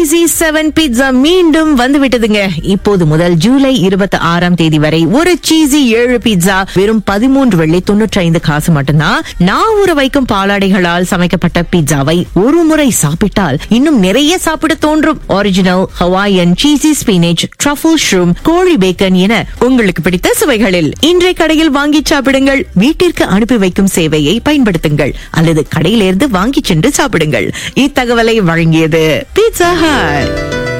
easy seven pizza மீண்டும் வந்து விட்டதுங்க இப்போது முதல் ஜூலை இருபத்தி ஆறாம் தேதி வரை ஒரு சீசி ஏழு பீட்சா வெறும் பதிமூன்று வெள்ளி தொன்னூற்றி ஐந்து காசு மட்டும்தான் நான் ஊற வைக்கும் பாலாடைகளால் சமைக்கப்பட்ட பீட்சாவை ஒரு முறை சாப்பிட்டால் இன்னும் நிறைய சாப்பிட தோன்றும் original Hawaiian cheesy spinach truffle shroom கோழி பேக்கன் என உங்களுக்கு பிடித்த சுவைகளில் இன்றைய கடையில் வாங்கி சாப்பிடுங்கள் வீட்டிற்கு அனுப்பி வைக்கும் சேவையை பயன்படுத்துங்கள் அல்லது கடையிலிருந்து வாங்கி சென்று சாப்பிடுங்கள் இத்தகவலை வழங்கியது பீட்சா ஹட்